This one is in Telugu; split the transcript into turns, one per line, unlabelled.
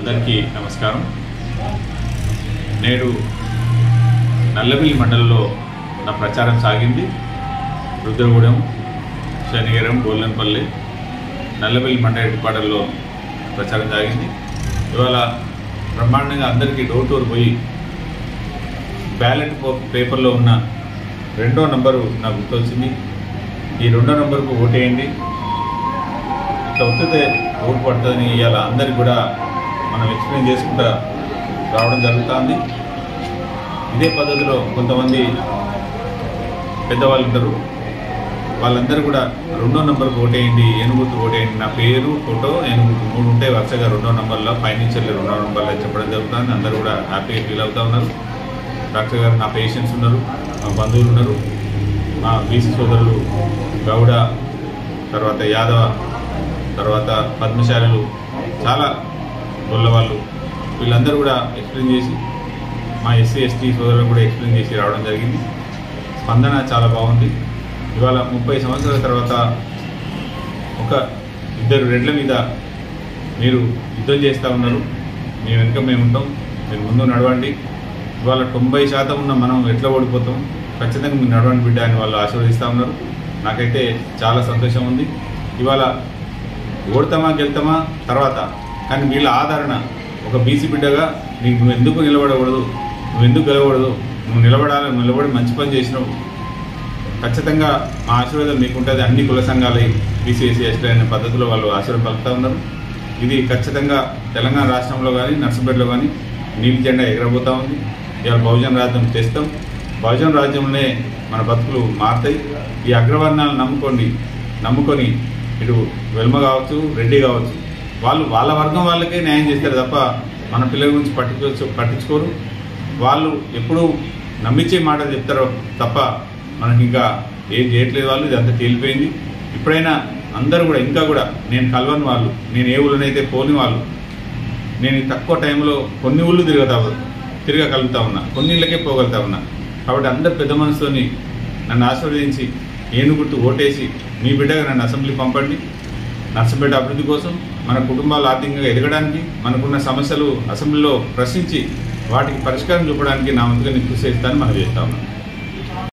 అందరికీ నమస్కారం నేడు నల్లబిల్లి మండలంలో నా ప్రచారం సాగింది రుద్రగూడెం శనిగరం గోల్లెంపల్లి నల్లబెల్లి మండల హెడ్క్వార్టర్లో ప్రచారం సాగింది ఇవాళ బ్రహ్మాండంగా అందరికీ డోర్ డోర్ పోయి బ్యాలెట్ పో- పేపర్లో ఉన్న రెండో నంబరు నాకు గుర్తొచ్చింది ఈ రెండో నంబర్కు ఓటేయండి ఇట్లా వస్తే ఓటు పడుతుందని ఇవాళ అందరికి కూడా మనం ఎక్స్ప్లెయిన్ చేసుకుంటా రావడం జరుగుతుంది ఇదే పద్ధతిలో కొంతమంది పెద్దవాళ్ళు ఉంటారు వాళ్ళందరూ కూడా రెండో నంబర్కి ఓటేయండి ఏనుగుర్తు ఓటేయండి నా పేరు ఫోటో ఏనుగుర్తు మూడు ఉంటే వరుసగా రెండో నంబర్లో ఫైనాన్షియల్ రెండో నంబర్లో చెప్పడం జరుగుతుంది అందరూ కూడా హ్యాపీగా ఫీల్ అవుతా ఉన్నారు డాక్టర్ గారు నా పేషెంట్స్ ఉన్నారు మా బంధువులు ఉన్నారు మా బీసీ సోదరులు గౌడ తర్వాత యాదవ తర్వాత పద్మశాలులు చాలా గొల్లవాళ్ళు వీళ్ళందరూ కూడా ఎక్స్ప్లెయిన్ చేసి మా ఎస్సీ ఎస్టీ సోదరులు కూడా ఎక్స్ప్లెయిన్ చేసి రావడం జరిగింది స్పందన చాలా బాగుంది ఇవాళ ముప్పై సంవత్సరాల తర్వాత ఒక ఇద్దరు రెడ్ల మీద మీరు యుద్ధం చేస్తూ ఉన్నారు మీ వెనుక మేము ఉంటాం మీరు ముందు నడవండి ఇవాళ తొంభై శాతం ఉన్న మనం ఎట్లా ఓడిపోతాం ఖచ్చితంగా మీరు నడవండి బిడ్డ అని వాళ్ళు ఆశీర్వదిస్తూ ఉన్నారు నాకైతే చాలా సంతోషం ఉంది ఇవాళ ఓడతామా గెలుతామా తర్వాత కానీ వీళ్ళ ఆదరణ ఒక బీసీ బిడ్డగా నీకు నువ్వు ఎందుకు నిలబడకూడదు నువ్వు ఎందుకు గెలవకూడదు నువ్వు నిలబడాలి నువ్వు నిలబడి మంచి పని చేసినావు ఖచ్చితంగా మా ఆశీర్వాదం మీకు ఉంటుంది అన్ని కుల సంఘాలు బీసీఎస్సీ ఎస్టీ అనే పద్ధతిలో వాళ్ళు ఆశీర్వాదం పలుకుతూ ఉన్నారు ఇది ఖచ్చితంగా తెలంగాణ రాష్ట్రంలో కానీ నర్సంపేటలో కానీ నీలి జెండా ఎగరబోతా ఉంది ఇవాళ బహుజన రాజ్యం తెస్తాం బహుజన రాజ్యంలోనే మన బతుకులు మారుతాయి ఈ అగ్రవర్ణాలను నమ్ముకోండి నమ్ముకొని ఇటు వెల్మ కావచ్చు రెడ్డి కావచ్చు వాళ్ళు వాళ్ళ వర్గం వాళ్ళకే న్యాయం చేస్తారు తప్ప మన పిల్లల గురించి పట్టించు పట్టించుకోరు వాళ్ళు ఎప్పుడూ నమ్మించే మాటలు చెప్తారో తప్ప మనకి ఇంకా ఏం చేయట్లేదు వాళ్ళు ఇదంతా తేలిపోయింది ఇప్పుడైనా అందరూ కూడా ఇంకా కూడా నేను కలవని వాళ్ళు నేను ఏ ఊళ్ళనైతే పోని వాళ్ళు నేను ఈ తక్కువ టైంలో కొన్ని ఊళ్ళు తిరుగుతా తిరగగలుగుతా ఉన్నా కొన్ని ఇళ్ళకే పోగలుగుతా ఉన్నా కాబట్టి అందరు పెద్ద మనసుతోని నన్ను ఆశీర్వదించి ఏనుగుర్తు ఓటేసి మీ బిడ్డగా నన్ను అసెంబ్లీ పంపండి నర్సంపేట అభివృద్ధి కోసం మన కుటుంబాలు ఆర్థికంగా ఎదగడానికి మనకున్న సమస్యలు అసెంబ్లీలో ప్రశ్నించి వాటికి పరిష్కారం చూపడానికి నా వంతుగా నేను కృషి చేస్తానని మనం చేస్తా ఉన్నాను